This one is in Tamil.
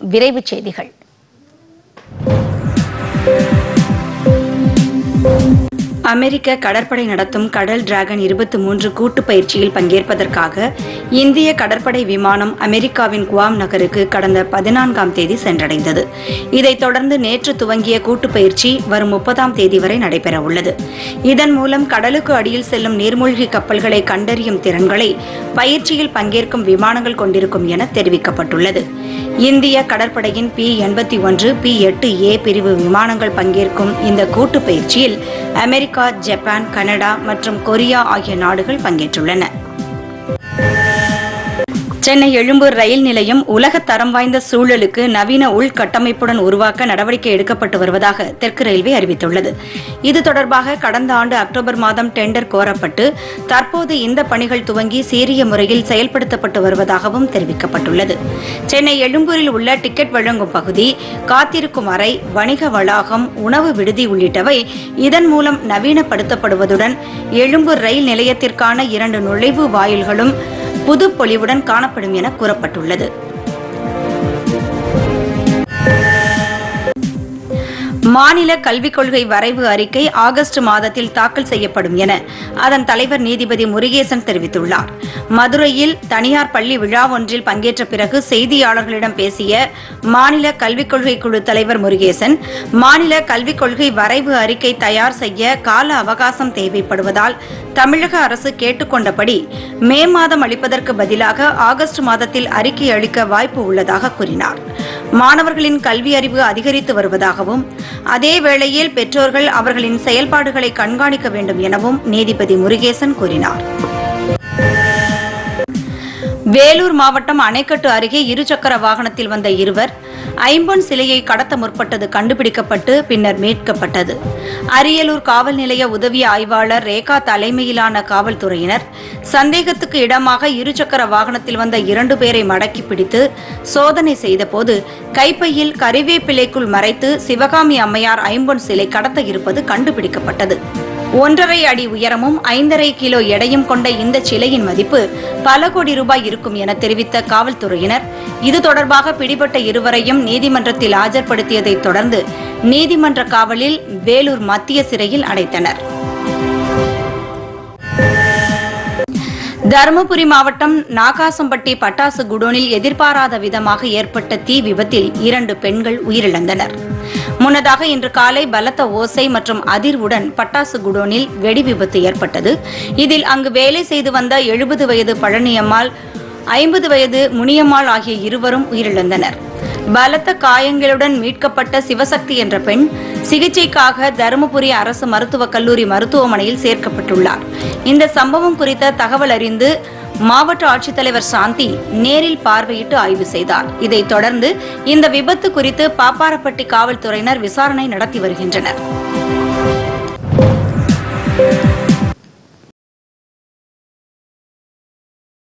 விரைவுச் செய்திகள் அமெரிக்க கடற்படை நடத்தும் கடல் டிராகன் இருபத்தி மூன்று கூட்டு பயிற்சியில் பங்கேற்பதற்காக இந்திய கடற்படை விமானம் அமெரிக்காவின் குவாம் நகருக்கு கடந்த பதினான்காம் தேதி சென்றடைந்தது இதைத் தொடர்ந்து நேற்று துவங்கிய கூட்டு பயிற்சி வரும் முப்பதாம் தேதி வரை நடைபெற உள்ளது இதன் மூலம் கடலுக்கு அடியில் செல்லும் நீர்மூழ்கி கப்பல்களை கண்டறியும் திறன்களை பயிற்சியில் பங்கேற்கும் விமானங்கள் கொண்டிருக்கும் என தெரிவிக்கப்பட்டுள்ளது இந்திய கடற்படையின் பி எண்பத்தி ஒன்று பி எட்டு ஏ பிரிவு விமானங்கள் பங்கேற்கும் இந்த கூட்டு பயிற்சியில் அமெரிக்கா ஜப்பான் கனடா மற்றும் கொரியா ஆகிய நாடுகள் பங்கேற்றுள்ளன சென்னை எழும்பூர் ரயில் நிலையம் உலக தரம் வாய்ந்த சூழலுக்கு நவீன உள்கட்டமைப்புடன் உருவாக்க நடவடிக்கை எடுக்கப்பட்டு வருவதாக தெற்கு ரயில்வே அறிவித்துள்ளது இது தொடர்பாக கடந்த ஆண்டு அக்டோபர் மாதம் டெண்டர் கோரப்பட்டு தற்போது இந்த பணிகள் துவங்கி சீரிய முறையில் செயல்படுத்தப்பட்டு வருவதாகவும் தெரிவிக்கப்பட்டுள்ளது சென்னை எழும்பூரில் உள்ள டிக்கெட் வழங்கும் பகுதி காத்திருக்கும் அறை வணிக வளாகம் உணவு விடுதி உள்ளிட்டவை இதன் மூலம் நவீனப்படுத்தப்படுவதுடன் எழும்பூர் ரயில் நிலையத்திற்கான இரண்டு நுழைவு வாயில்களும் புது பொலிவுடன் காணப்படும் என கூறப்பட்டுள்ளது மாநில கல்விக் கொள்கை வரைவு அறிக்கை ஆகஸ்ட் மாதத்தில் தாக்கல் செய்யப்படும் என அதன் தலைவர் நீதிபதி முருகேசன் தெரிவித்துள்ளார் மதுரையில் தனியார் பள்ளி விழா ஒன்றில் பங்கேற்ற பிறகு செய்தியாளர்களிடம் பேசிய மாநில கல்விக் கொள்கை குழு தலைவர் முருகேசன் மாநில கல்விக் கொள்கை வரைவு அறிக்கை தயார் செய்ய கால அவகாசம் தேவைப்படுவதால் தமிழக அரசு கேட்டுக்கொண்டபடி மே மாதம் அளிப்பதற்கு பதிலாக ஆகஸ்ட் மாதத்தில் அறிக்கை அளிக்க வாய்ப்பு உள்ளதாக கூறினார் மாணவர்களின் கல்வி அறிவு அதிகரித்து வருவதாகவும் அதே வேளையில் பெற்றோர்கள் அவர்களின் செயல்பாடுகளை கண்காணிக்க வேண்டும் எனவும் நீதிபதி முருகேசன் கூறினார் வேலூர் மாவட்டம் அணைக்கட்டு அருகே இருசக்கர வாகனத்தில் வந்த இருவர் ஐம்பொன் சிலையை கடத்த முற்பட்டது கண்டுபிடிக்கப்பட்டு பின்னர் மீட்கப்பட்டது அரியலூர் காவல் நிலைய உதவி ஆய்வாளர் ரேகா தலைமையிலான காவல்துறையினர் சந்தேகத்துக்கு இடமாக இருசக்கர வாகனத்தில் வந்த இரண்டு பேரை மடக்கி பிடித்து சோதனை செய்தபோது கைப்பையில் கறிவேப்பிலைக்குள் மறைத்து சிவகாமி அம்மையார் ஐம்பொன் சிலை கடத்த இருப்பது கண்டுபிடிக்கப்பட்டது ஒன்றரை அடி உயரமும் ஐந்தரை கிலோ எடையும் கொண்ட இந்த சிலையின் மதிப்பு பல கோடி ரூபாய் இருக்கும் என தெரிவித்த காவல்துறையினர் இது தொடர்பாக பிடிபட்ட இருவரையும் நீதிமன்றத்தில் ஆஜர்படுத்தியதைத் தொடர்ந்து நீதிமன்ற காவலில் வேலூர் மத்திய சிறையில் அடைத்தனர் தருமபுரி மாவட்டம் நாகாசம்பட்டி பட்டாசு குடோனில் எதிர்பாராத விதமாக ஏற்பட்ட தீ விபத்தில் இரண்டு பெண்கள் உயிரிழந்தனர் முன்னதாக இன்று காலை பலத்த ஓசை மற்றும் அதிர்வுடன் பட்டாசு குடோனில் வெடி விபத்து ஏற்பட்டது இதில் அங்கு வேலை செய்து வந்த எழுபது வயது பழனியம்மாள் ஐம்பது வயது முனியம்மாள் ஆகிய இருவரும் உயிரிழந்தனர் பலத்த காயங்களுடன் மீட்கப்பட்ட சிவசக்தி என்ற பெண் சிகிச்சைக்காக தருமபுரி அரசு மருத்துவக் கல்லூரி மருத்துவமனையில் சேர்க்கப்பட்டுள்ளார் இந்த சம்பவம் குறித்த தகவல் அறிந்து மாவட்ட ஆட்சித்தலைவர் சாந்தி நேரில் பார்வையிட்டு ஆய்வு செய்தார் இதைத் தொடர்ந்து இந்த விபத்து குறித்து பாப்பாரப்பட்டி காவல்துறையினர் விசாரணை நடத்தி வருகின்றனர்